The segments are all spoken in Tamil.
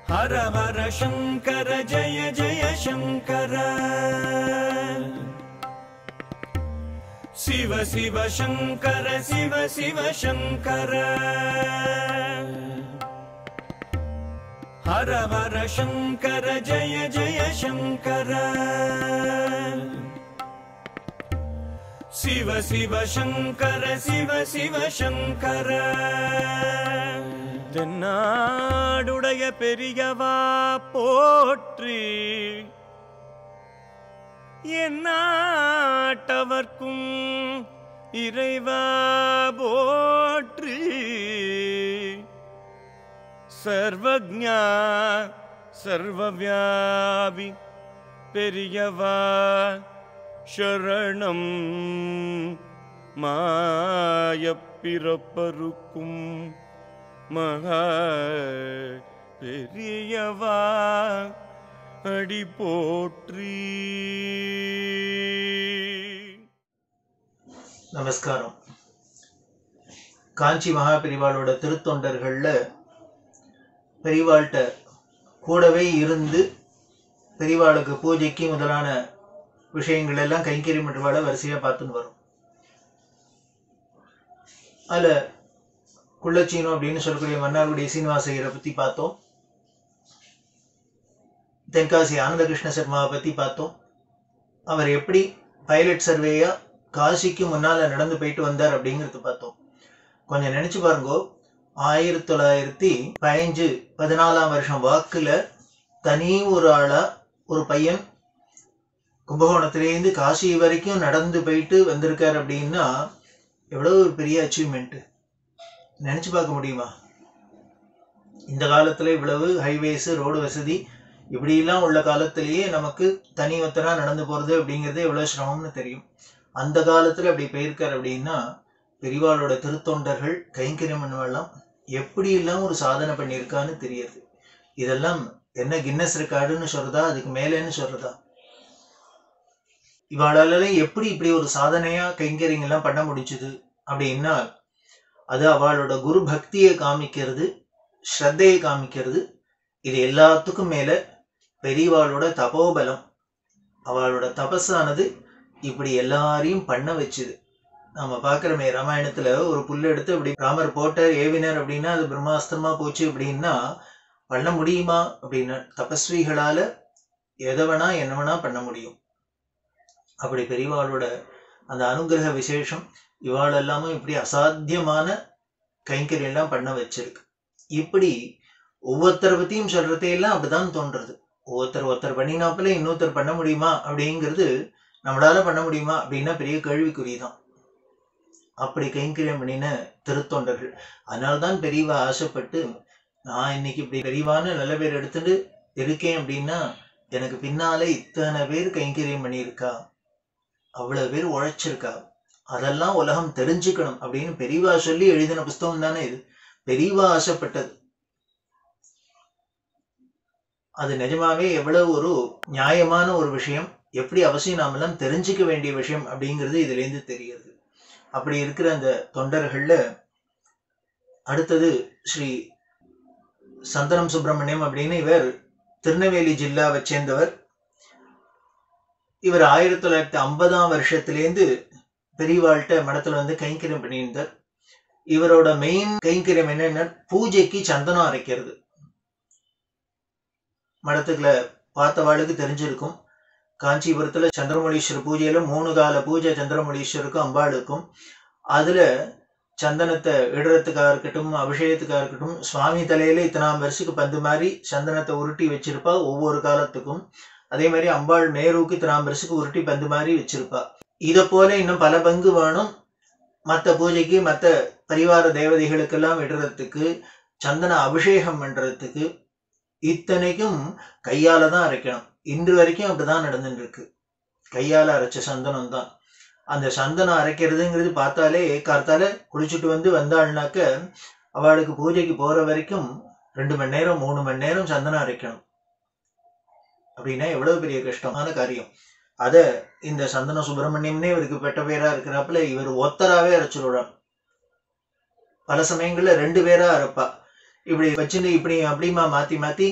हर हर शङ्कर जय जय शङ्कर शिव शिव शङ्कर शिव शिव शङ्कर हर हर शङ्कर जय जय शङ्कर शिव शिव शङ्कर शिव शिव शङ्कर தென்னாடுடைய பெரியவா போற்றி எந்நாட்டவர்க்கும் இறைவா போற்றி சர்வஜா சர்வவியாபி பெரியவா சரணம் மாயப்பிறப்பருக்கும் மகா பெரியவா அடி போற்றி நமஸ்காரம் காஞ்சி மகா பெரிவாளோட திருத்தொண்டர்கள்ல பெரிவாள்கிட்ட கூடவே இருந்து பெரிவாளுக்கு பூஜைக்கு முதலான விஷயங்கள் எல்லாம் கைங்கறி மற்றவாளை வரிசையா பார்த்துன்னு வரும் அதுல குள்ளச்சீனம் அப்படின்னு சொல்லக்கூடிய மன்னார்குடி சீனிவாசையரை பத்தி பார்த்தோம் தென்காசி ஆனந்தகிருஷ்ண சர்மாவை பத்தி பார்த்தோம் அவர் எப்படி பைலட் சர்வேயா காசிக்கு முன்னால நடந்து போயிட்டு வந்தார் அப்படிங்கறது பார்த்தோம் கொஞ்சம் நினைச்சு பாருங்கோ ஆயிரத்தி தொள்ளாயிரத்தி பதினஞ்சு பதினாலாம் வருஷம் வாக்குல தனி ஒரு ஆளா ஒரு பையன் கும்பகோணத்திலேருந்து காசி வரைக்கும் நடந்து போயிட்டு வந்திருக்காரு அப்படின்னா எவ்வளவு ஒரு பெரிய அச்சீவ்மெண்ட் நினைச்சு பார்க்க முடியுமா இந்த காலத்துல இவ்வளவு ஹைவேஸ் ரோடு வசதி இப்படிலாம் உள்ள காலத்திலேயே நமக்கு தனி ஒத்தனா நடந்து போறது அப்படிங்கிறது எவ்வளவு சிரமம்னு தெரியும் அந்த காலத்துல அப்படி போயிருக்காரு அப்படின்னா பெரிவாளோட திருத்தொண்டர்கள் கைங்கரியம் பண்ணுவெல்லாம் எப்படி எல்லாம் ஒரு சாதனை பண்ணியிருக்கான்னு தெரியுது இதெல்லாம் என்ன கின்னஸ் ரெக்கார்டுன்னு சொல்றதா அதுக்கு மேலேன்னு சொல்றதா இவாளால எப்படி இப்படி ஒரு சாதனையா கைங்கரியம் எல்லாம் பண்ண முடிச்சுது அப்படின்னா அது அவளோட குரு பக்தியை காமிக்கிறது ஸ்ரத்தையை காமிக்கிறது இது எல்லாத்துக்கும் மேல பெரியவாளோட தபோபலம் அவளோட தபஸானது இப்படி எல்லாரையும் பண்ண வச்சுது நாம பாக்குறோமே ராமாயணத்துல ஒரு புல் எடுத்து இப்படி ராமர் போட்டார் ஏவினர் அப்படின்னா அது பிரம்மாஸ்திரமா போச்சு அப்படின்னா பண்ண முடியுமா அப்படின்னா தபஸ்விகளால எதை வேணா என்ன வேணா பண்ண முடியும் அப்படி பெரியவாளோட அந்த அனுகிரக விசேஷம் இவாள் எல்லாமும் இப்படி அசாத்தியமான கைங்கரியம் எல்லாம் பண்ண வச்சிருக்கு இப்படி ஒவ்வொருத்தரை பத்தியும் சொல்றதையெல்லாம் அப்படிதான் தோன்றது ஒவ்வொருத்தர் ஒருத்தர் பண்ணினாப்புல இன்னொருத்தர் பண்ண முடியுமா அப்படிங்கிறது நம்மளால பண்ண முடியுமா அப்படின்னா பெரிய கேள்விக்குறிதான் அப்படி கைங்கரியம் பண்ணின திருத்தொண்டர்கள் அதனால்தான் பெரியவா ஆசைப்பட்டு நான் இன்னைக்கு இப்படி பெரியவான்னு நல்ல பேர் எடுத்துட்டு இருக்கேன் அப்படின்னா எனக்கு பின்னால இத்தனை பேர் கைங்கரியம் பண்ணியிருக்கா அவ்வளவு பேர் உழைச்சிருக்கா அதெல்லாம் உலகம் தெரிஞ்சுக்கணும் அப்படின்னு பெரியவா சொல்லி எழுதின புஸ்தகம் தானே இது பெரியவா ஆசைப்பட்டது அது நிஜமாவே எவ்வளவு ஒரு நியாயமான ஒரு விஷயம் எப்படி அவசியம் நாமெல்லாம் தெரிஞ்சுக்க வேண்டிய விஷயம் அப்படிங்கிறது இதுல இருந்து தெரிகிறது அப்படி இருக்கிற அந்த தொண்டர்கள்ல அடுத்தது ஸ்ரீ சந்தனம் சுப்பிரமணியம் அப்படின்னு இவர் திருநெல்வேலி ஜில்லாவை சேர்ந்தவர் இவர் ஆயிரத்தி தொள்ளாயிரத்தி ஐம்பதாம் வருஷத்திலேருந்து பெரியவாழ்கிட்ட மடத்துல வந்து கைங்கரியம் பண்ணியிருந்தார் இவரோட மெயின் கைங்கரியம் என்னன்னா பூஜைக்கு சந்தனம் அரைக்கிறது மடத்துக்குள்ள பார்த்தவாளுக்கு தெரிஞ்சிருக்கும் காஞ்சிபுரத்துல சந்திரமொழீஸ்வரர் பூஜையில மூணு கால பூஜை சந்திரமொழீஸ்வருக்கும் அம்பாளுக்கும் அதுல சந்தனத்தை இடுறதுக்கா இருக்கட்டும் அபிஷேகத்துக்கா இருக்கட்டும் சுவாமி தலையில இத்தனாம் வருஷத்துக்கு பந்து மாதிரி சந்தனத்தை உருட்டி வச்சிருப்பா ஒவ்வொரு காலத்துக்கும் அதே மாதிரி அம்பாள் மேருவுக்கு இத்தனாம் வருஷத்துக்கு உருட்டி பந்து மாதிரி வச்சிருப்பா இதை போல இன்னும் பல பங்கு வேணும் மற்ற பூஜைக்கு மற்ற பரிவார தேவதைகளுக்கெல்லாம் விடுறதுக்கு சந்தன அபிஷேகம் பண்றதுக்கு இத்தனைக்கும் கையால தான் அரைக்கணும் இன்று வரைக்கும் அப்படிதான் நடந்துட்டு இருக்கு கையால அரைச்ச சந்தனம் தான் அந்த சந்தனம் அரைக்கிறதுங்கிறது பார்த்தாலே கார்த்தால குளிச்சுட்டு வந்து வந்தாள்னாக்க அவளுக்கு பூஜைக்கு போற வரைக்கும் ரெண்டு மணி நேரம் மூணு மணி நேரம் சந்தனம் அரைக்கணும் அப்படின்னா எவ்வளவு பெரிய கஷ்டமான காரியம் அத இந்த சந்தன சுப்பிரமணியம்னே இவருக்கு பெட்ட பேரா இருக்கிறாப்புல இவர் ஒத்தராவே அரைச்சுடுறார் பல சமயங்கள்ல ரெண்டு பேரா அரைப்பா இப்படி வச்சுட்டு இப்படி அப்படிமா மாத்தி மாத்தி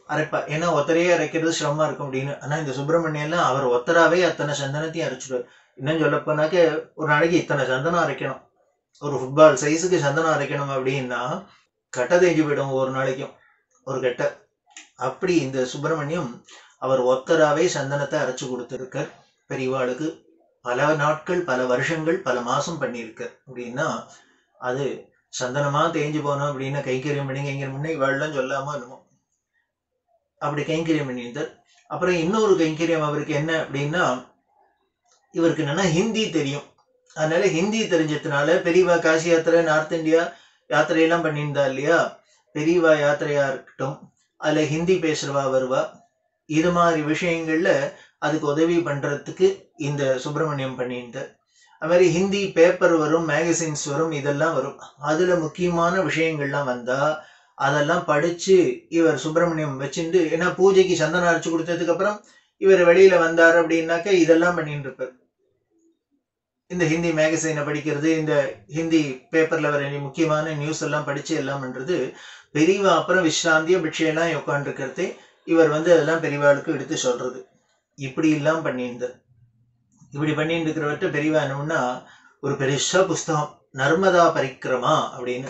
அரைப்பா ஏன்னா ஒத்தரையே அரைக்கிறது சிரமமா இருக்கும் அப்படின்னு ஆனா இந்த சுப்பிரமணியம் எல்லாம் அவர் ஒத்தராவே அத்தனை சந்தனத்தையும் அரைச்சிடுவார் இன்னும் சொல்ல போனாக்க ஒரு நாளைக்கு இத்தனை சந்தனம் அரைக்கணும் ஒரு ஃபுட்பால் சைஸுக்கு சந்தனம் அரைக்கணும் அப்படின்னா கட்டை தேஞ்சு போயிடும் ஒரு நாளைக்கும் ஒரு கட்டை அப்படி இந்த சுப்பிரமணியம் அவர் ஒத்தராவே சந்தனத்தை அரைச்சு கொடுத்துருக்கார் பெரியவாளுக்கு பல நாட்கள் பல வருஷங்கள் பல மாசம் பண்ணியிருக்கார் அப்படின்னா அது சந்தனமா தேஞ்சு போனோம் அப்படின்னா கைங்கரியம் பண்ணி கைங்கரியம் பண்ணி இவாள்லாம் சொல்லாம என்னமோ அப்படி கைங்கரியம் பண்ணியிருந்தார் அப்புறம் இன்னொரு கைங்கரியம் அவருக்கு என்ன அப்படின்னா இவருக்கு என்னன்னா ஹிந்தி தெரியும் அதனால ஹிந்தி தெரிஞ்சதுனால பெரியவா காசி யாத்திரை நார்த் இந்தியா யாத்திரையெல்லாம் பண்ணியிருந்தா இல்லையா பெரியவா யாத்திரையா இருக்கட்டும் அதுல ஹிந்தி பேசுறவா வருவா இது மாதிரி விஷயங்கள்ல அதுக்கு உதவி பண்றதுக்கு இந்த சுப்பிரமணியம் பண்ணியிருந்தார் அது மாதிரி ஹிந்தி பேப்பர் வரும் மேகசின்ஸ் வரும் இதெல்லாம் வரும் அதுல முக்கியமான விஷயங்கள்லாம் வந்தா அதெல்லாம் படிச்சு இவர் சுப்பிரமணியம் வச்சுட்டு ஏன்னா பூஜைக்கு சந்தனம் அரைச்சு கொடுத்ததுக்கு அப்புறம் இவர் வெளியில வந்தார் அப்படின்னாக்க இதெல்லாம் பண்ணிட்டு இருப்பார் இந்த ஹிந்தி மேகசைனை படிக்கிறது இந்த ஹிந்தி பேப்பர்ல வர முக்கியமான நியூஸ் எல்லாம் படிச்சு எல்லாம் பண்றது பெரியவா அப்புறம் விஸ்ராந்திய பிக்ஷையெல்லாம் உட்காந்துருக்கிறதே இவர் வந்து அதெல்லாம் பெரியவாளுக்கு எடுத்து சொல்றது இப்படி எல்லாம் பண்ணியிருந்தார் இப்படி பண்ணிட்டு இருக்கிறவர்கிட்ட பெரியவா என்னன்னா ஒரு பெருசா புஸ்தகம் நர்மதா பரிக்கிரமா அப்படின்னு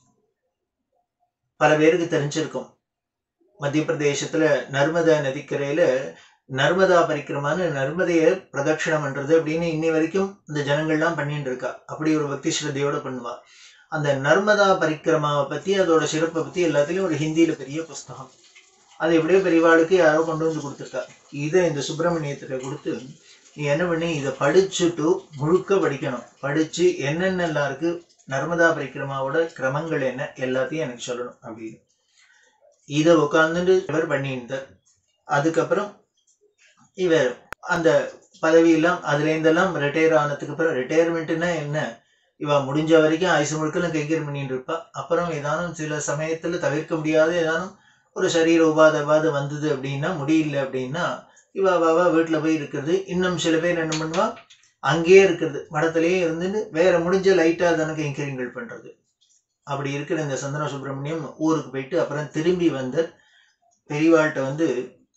பல பேருக்கு தெரிஞ்சிருக்கும் மத்திய பிரதேசத்துல நர்மதா நதிக்கரையில நர்மதா பரிக்கிரமான்னு நர்மதைய பிரதட்சிணம் பண்றது அப்படின்னு இன்னி வரைக்கும் இந்த ஜனங்கள்லாம் பண்ணிட்டு இருக்கா அப்படி ஒரு பக்தி ஸ்ரத்தையோட பண்ணுவா அந்த நர்மதா பரிக்கிரமாவை பத்தி அதோட சிறப்பை பத்தி எல்லாத்துலயும் ஒரு ஹிந்தியில பெரிய புஸ்தகம் அது எப்படியோ பெரியவாளுக்கு யாரோ கொண்டு வந்து கொடுத்துருக்கா இதை இந்த சுப்பிரமணியத்துல கொடுத்து நீ என்ன பண்ணி இதை படிச்சுட்டு முழுக்க படிக்கணும் படிச்சு என்னென்னலாம் இருக்கு நர்மதா பரிக்கிரமாவோட கிரமங்கள் என்ன எல்லாத்தையும் எனக்கு சொல்லணும் அப்படின்னு இதை உட்காந்துட்டு இவர் பண்ணியிருந்தார் அதுக்கப்புறம் இவர் அந்த பதவியெல்லாம் அதுல இருந்தெல்லாம் ரிட்டையர் ஆனதுக்கு அப்புறம் ரிட்டையர்மெண்ட்னா என்ன இவ முடிஞ்ச வரைக்கும் ஆயுசு முழுக்கெல்லாம் கைகர் பண்ணிட்டு இருப்பா அப்புறம் ஏதானும் சில சமயத்துல தவிர்க்க முடியாத ஏதானும் ஒரு சரீர உபாத உபாதை வந்தது அப்படின்னா முடியல அப்படின்னா இவ அவ வீட்டுல போய் இருக்கிறது இன்னும் சில பேர் என்ன பண்ணுவா அங்கேயே இருக்கிறது மடத்திலேயே இருந்துட்டு வேற முடிஞ்ச லைட்டா தானே கைங்கரியங்கள் பண்றது அப்படி இருக்கிற இந்த சந்தன சுப்பிரமணியம் ஊருக்கு போயிட்டு அப்புறம் திரும்பி வந்து பெரியவாள்கிட்ட வந்து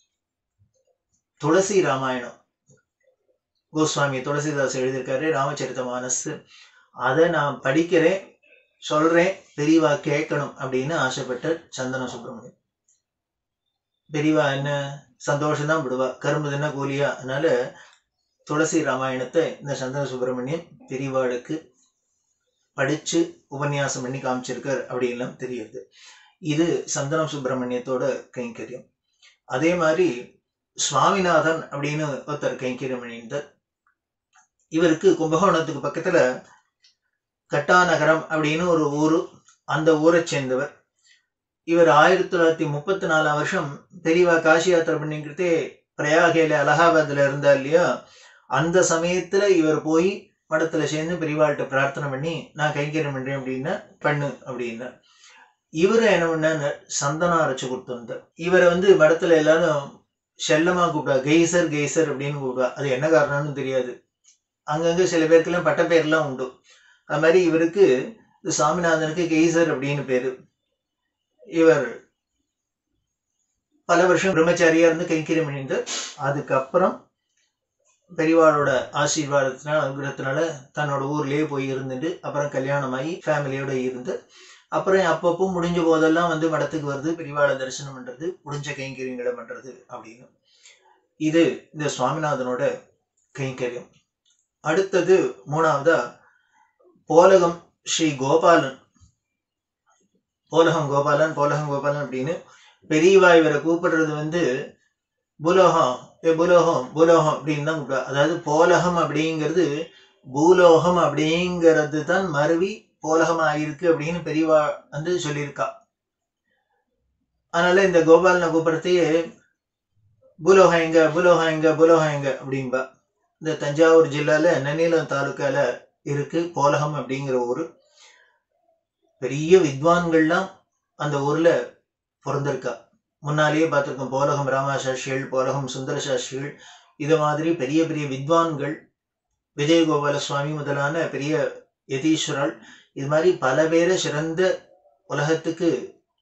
துளசி ராமாயணம் கோஸ்வாமி துளசிதாஸ் எழுதியிருக்காரு ராமச்சரித்த மானஸ் அதை நான் படிக்கிறேன் சொல்றேன் பெரியவா கேட்கணும் அப்படின்னு ஆசைப்பட்ட சந்தன சுப்பிரமணியம் பெரியவா என்ன சந்தோஷம் தான் விடுவா கரும்பு தானே கூலியா அதனால துளசி ராமாயணத்தை இந்த சந்தன சுப்பிரமணியம் பெரியவாளுக்கு படிச்சு உபன்யாசம் பண்ணி காமிச்சிருக்கார் அப்படின்லாம் தெரியுது இது சந்தனம் சுப்பிரமணியத்தோட கைங்கரியம் அதே மாதிரி சுவாமிநாதன் அப்படின்னு ஒருத்தர் கைங்கரியம் பண்ணியிருந்தார் இவருக்கு கும்பகோணத்துக்கு பக்கத்துல கட்டாநகரம் அப்படின்னு ஒரு ஊரு அந்த ஊரை சேர்ந்தவர் இவர் ஆயிரத்தி தொள்ளாயிரத்தி முப்பத்தி நாலாம் வருஷம் பெரியவா காசி யாத்திரை பண்ணிக்கிட்டே பிரயாகையில அலகாபாத்ல இருந்தா இல்லையா அந்த சமயத்துல இவர் போய் மடத்துல சேர்ந்து பெரியவாள்கிட்ட பிரார்த்தனை பண்ணி நான் கைங்கரியம் பண்றேன் அப்படின்னா பண்ணு அப்படின்னா இவரு என்ன பண்ணாரு சந்தனம் அரைச்சு கொடுத்திருந்தார் இவரை வந்து மடத்துல எல்லாரும் செல்லமா கூப்பிடுவா கெய்சர் கெய்சர் அப்படின்னு கூப்பிடுவா அது என்ன காரணம்னு தெரியாது அங்கங்க சில பேருக்கெல்லாம் பட்ட பேர்லாம் உண்டு அது மாதிரி இவருக்கு இந்த சாமிநாதனுக்கு கெய்சர் அப்படின்னு பேரு இவர் பல வருஷம் பிரம்மச்சாரியா இருந்து கைங்கரியம் பண்ணியிருந்தார் அதுக்கப்புறம் பெரியவாளோட ஆசீர்வாதத்தினால அனுகிரகத்தினால தன்னோட ஊர்லயே போய் இருந்துட்டு அப்புறம் கல்யாணமாகி ஃபேமிலியோட இருந்து அப்புறம் அப்பப்போ முடிஞ்ச போதெல்லாம் வந்து மடத்துக்கு வருது பெரியவாளை தரிசனம் பண்றது முடிஞ்ச கைங்கரியங்களை பண்றது அப்படின்னு இது இந்த சுவாமிநாதனோட கைங்கரியம் அடுத்தது மூணாவதா போலகம் ஸ்ரீ கோபாலன் போலகம் கோபாலன் போலகம் கோபாலன் அப்படின்னு பெரியவா இவரை கூப்பிடுறது வந்து புலோகம் ஏ புலோகம் புலோகம் அப்படின்னு தான் கூப்பிடுவா அதாவது போலகம் அப்படிங்கிறது பூலோகம் அப்படிங்கிறது தான் மருவி போலகம் ஆயிருக்கு அப்படின்னு பெரியவா வந்து சொல்லியிருக்கா அதனால இந்த கோபாலனை கூப்பிடுறதையே பூலோகம் எங்க பூலோகம் எங்க பூலோகம் எங்க அப்படின்பா இந்த தஞ்சாவூர் ஜில்லால நன்னிலம் தாலுக்கால இருக்கு போலகம் அப்படிங்கிற ஊரு பெரிய வித்வான்கள்லாம் அந்த ஊர்ல பிறந்திருக்கா முன்னாலேயே பார்த்திருக்கோம் போலகம் ராமாசாஸ்திரிகள் போலகம் சுந்தர சாஸ்திரிகள் இது மாதிரி பெரிய பெரிய வித்வான்கள் விஜயகோபால சுவாமி முதலான பெரிய யதீஸ்வரால் இது மாதிரி பல பேரை சிறந்த உலகத்துக்கு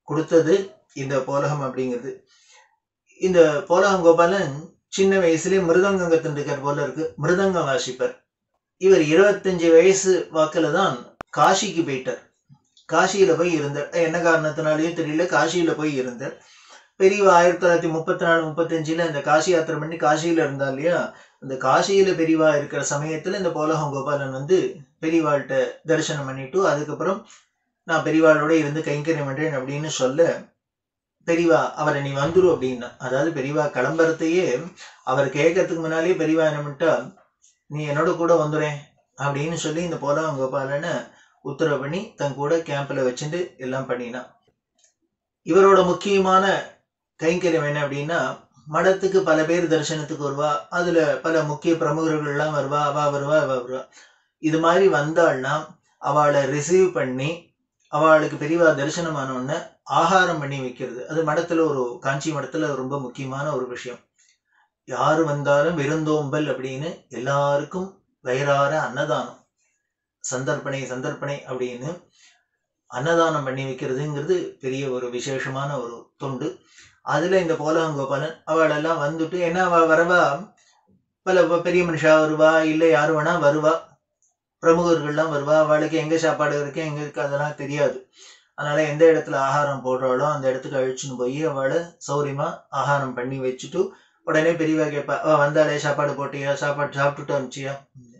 கொடுத்தது இந்த போலகம் அப்படிங்கிறது இந்த போலகம் கோபாலன் சின்ன வயசுலயே மிருதங்கம் கத்துருக்கார் போல இருக்கு மிருதங்கம் வாசிப்பர் இவர் இருபத்தஞ்சு வயசு வாக்குல தான் காசிக்கு போயிட்டார் காசியில போய் இருந்தார் என்ன காரணத்தினாலயும் தெரியல காசியில போய் இருந்தார் பெரியவா ஆயிரத்தி தொள்ளாயிரத்தி முப்பத்தி நாலு முப்பத்தஞ்சுல இந்த காசி யாத்திரை பண்ணி காசியில இருந்தா இல்லையா அந்த காசியில பெரியவா இருக்கிற சமயத்துல இந்த போலகம் கோபாலன் வந்து பெரியவாள்கிட்ட தரிசனம் பண்ணிட்டு அதுக்கப்புறம் நான் பெரியவாளோட இருந்து கைங்கரியம் பண்றேன் அப்படின்னு சொல்ல பெரியவா அவரை நீ வந்துரு அப்படின்னா அதாவது பெரியவா கிளம்புறதையே அவர் கேட்கறதுக்கு முன்னாலேயே பெரியவா என்ன பண்ணிட்டா நீ என்னோட கூட வந்துறேன் அப்படின்னு சொல்லி இந்த போலகம் கோபாலனை உத்தரவு பண்ணி தன் கூட கேம்ப்ல வச்சுட்டு எல்லாம் பண்ணினான் இவரோட முக்கியமான கைங்கரியம் என்ன அப்படின்னா மடத்துக்கு பல பேர் தரிசனத்துக்கு வருவா அதுல பல முக்கிய பிரமுகர்கள் எல்லாம் வருவா அவ வருவா அவ வருவா இது மாதிரி வந்தாள்னா அவளை ரிசீவ் பண்ணி அவளுக்கு பெரியவா தரிசனமான உடனே ஆகாரம் பண்ணி வைக்கிறது அது மடத்துல ஒரு காஞ்சி மடத்துல ரொம்ப முக்கியமான ஒரு விஷயம் யாரு வந்தாலும் விருந்தோம்பல் அப்படின்னு எல்லாருக்கும் வயிறார அன்னதானம் சந்தர்ப்பணை சந்தர்ப்பணை அப்படின்னு அன்னதானம் பண்ணி வைக்கிறதுங்கிறது பெரிய ஒரு விசேஷமான ஒரு தொண்டு அதுல இந்த போலகங்கோபாலன் அவளெல்லாம் வந்துட்டு என்ன அவ வரவா பல ப- பெரிய மனுஷா வருவா இல்ல யாரு வேணா வருவா பிரமுகர்கள்லாம் வருவா அவளுக்கு எங்க சாப்பாடு இருக்கு எங்க இருக்கு அதெல்லாம் தெரியாது அதனால எந்த இடத்துல ஆகாரம் போடுறாளோ அந்த இடத்துக்கு அழிச்சுன்னு போய் அவளை சௌரியமா ஆகாரம் பண்ணி வச்சுட்டு உடனே பெரியவா கேட்பா அவ வந்தாலே சாப்பாடு போட்டியா சாப்பாடு சாப்பிட்டுட்டு அனுப்பிச்சியா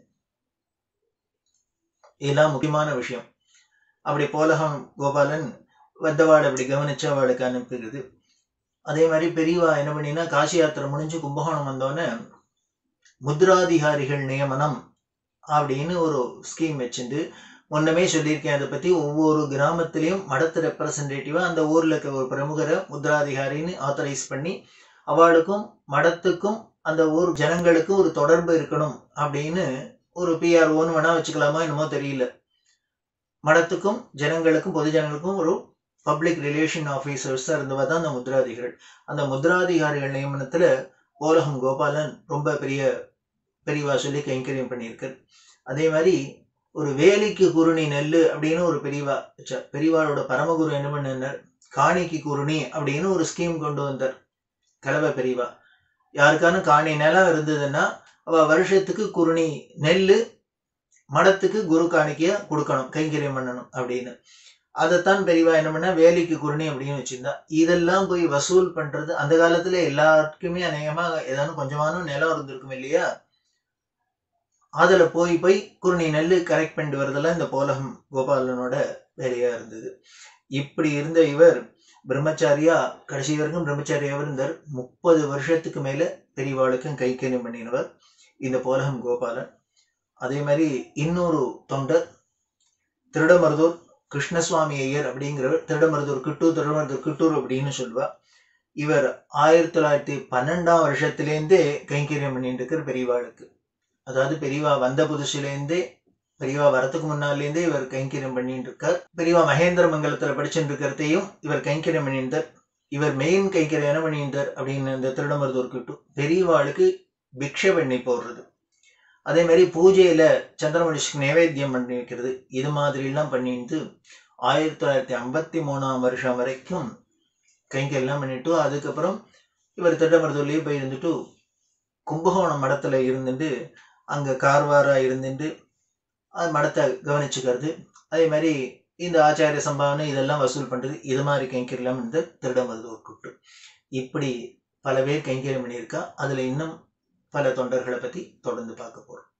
இதெல்லாம் முக்கியமான விஷயம் அப்படி போலகம் கோபாலன் வந்தவாள் அப்படி கவனிச்சு அவளுக்கு அனுப்புகிறது அதே மாதிரி பெரியவா என்ன பண்ணினா காசி யாத்திரை முடிஞ்சு கும்பகோணம் வந்தோடனே முத்ராதிகாரிகள் நியமனம் அப்படின்னு ஒரு ஸ்கீம் வச்சுட்டு முன்னமே சொல்லியிருக்கேன் அதை பத்தி ஒவ்வொரு கிராமத்திலையும் மடத்து ரெப்ரசன்டேட்டிவா அந்த ஊர்ல இருக்க ஒரு பிரமுகரை முத்ராதிகாரின்னு ஆத்தரைஸ் பண்ணி அவளுக்கும் மடத்துக்கும் அந்த ஊர் ஜனங்களுக்கும் ஒரு தொடர்பு இருக்கணும் அப்படின்னு ஒரு பிஆர்ஓன்னு வேணா வச்சுக்கலாமா என்னமோ தெரியல மடத்துக்கும் ஜனங்களுக்கும் பொது ஜனங்களுக்கும் ஒரு பப்ளிக் ரிலேஷன் ஆஃபீஸர்ஸா இருந்தவ தான் அந்த முத்ராதிகாரிகள் அந்த முத்ராதிகாரிகள் நியமனத்துல ஓலகம் கோபாலன் ரொம்ப பெரிய பெரியவா சொல்லி கைங்கரியம் பண்ணியிருக்கார் அதே மாதிரி ஒரு வேலிக்கு குருணி நெல்லு அப்படின்னு ஒரு பெரியவா வச்சார் பெரியவாளோட பரமகுரு என்ன பண்ணார் காணிக்கு குருணி அப்படின்னு ஒரு ஸ்கீம் கொண்டு வந்தார் கலவை பெரியவா யாருக்கான காணி நிலம் இருந்ததுன்னா அவ வருஷத்துக்கு குருணி நெல்லு மடத்துக்கு குரு காணிக்கைய கொடுக்கணும் கைங்கரியம் பண்ணணும் அப்படின்னு அதைத்தான் பெரியவா என்ன பண்ணா வேலிக்கு குருணி அப்படின்னு வச்சிருந்தா இதெல்லாம் போய் வசூல் பண்றது அந்த காலத்துல எல்லாருக்குமே அநேகமா ஏதாவது கொஞ்சமான நிலம் இருந்திருக்கும் இல்லையா அதுல போய் போய் குருணி நெல்லு கரெக்ட் பண்ணிட்டு வரதெல்லாம் இந்த போலகம் கோபாலனோட வேலையா இருந்தது இப்படி இருந்த இவர் பிரம்மச்சாரியா கடைசி வரைக்கும் பிரம்மச்சாரியாவும் இருந்தார் முப்பது வருஷத்துக்கு மேல பெரியவாளுக்கும் கைக்கரியம் பண்ணினவர் இந்த போலகம் கோபாலன் அதே மாதிரி இன்னொரு தொண்டர் திருடமருதூர் கிருஷ்ணசுவாமி ஐயர் அப்படிங்கிறவர் திருடமருதூர் கிட்டூர் திருடமருதூர் கிட்டூர் அப்படின்னு சொல்லுவா இவர் ஆயிரத்தி தொள்ளாயிரத்தி பன்னெண்டாம் வருஷத்திலேருந்தே கைங்கரியம் பண்ணிட்டு இருக்கிற பெரியவாளுக்கு அதாவது பெரியவா வந்த புதுசுலேருந்தே பெரியவா வரத்துக்கு முன்னாலேருந்தே இவர் கைங்கரியம் பண்ணிட்டு இருக்கார் பெரியவா மகேந்திர மங்கலத்துல படிச்சுட்டு இருக்கிறதையும் இவர் கைங்கரியம் பண்ணியிருந்தார் இவர் மெயின் கைங்கரியம் என்ன பண்ணியிருந்தார் அப்படின்னு இந்த திருடமருதூர் கிட்டு பெரியவாளுக்கு பிக்ஷை பண்ணி போடுறது அதே மாதிரி பூஜையில சந்திரமணிஷ்க்கு நைவேத்தியம் பண்ணி வைக்கிறது இது மாதிரி எல்லாம் பண்ணிட்டு ஆயிரத்தி தொள்ளாயிரத்தி ஐம்பத்தி மூணாம் வருஷம் வரைக்கும் கைங்கெல்லாம் பண்ணிட்டு அதுக்கப்புறம் இவர் திட்டமருதூர்லயே போய் இருந்துட்டு கும்பகோணம் மடத்துல இருந்துட்டு அங்க கார்வாரா இருந்துட்டு அது மடத்தை கவனிச்சுக்கிறது அதே மாதிரி இந்த ஆச்சாரிய சம்பாவனை இதெல்லாம் வசூல் பண்றது இது மாதிரி கைங்கரியம் இந்த திருடமருதூர் கூட்டு இப்படி பல பேர் கைங்கரியம் பண்ணியிருக்கா அதுல இன்னும் பல தொண்டர்களை பத்தி தொடர்ந்து பார்க்க போறோம்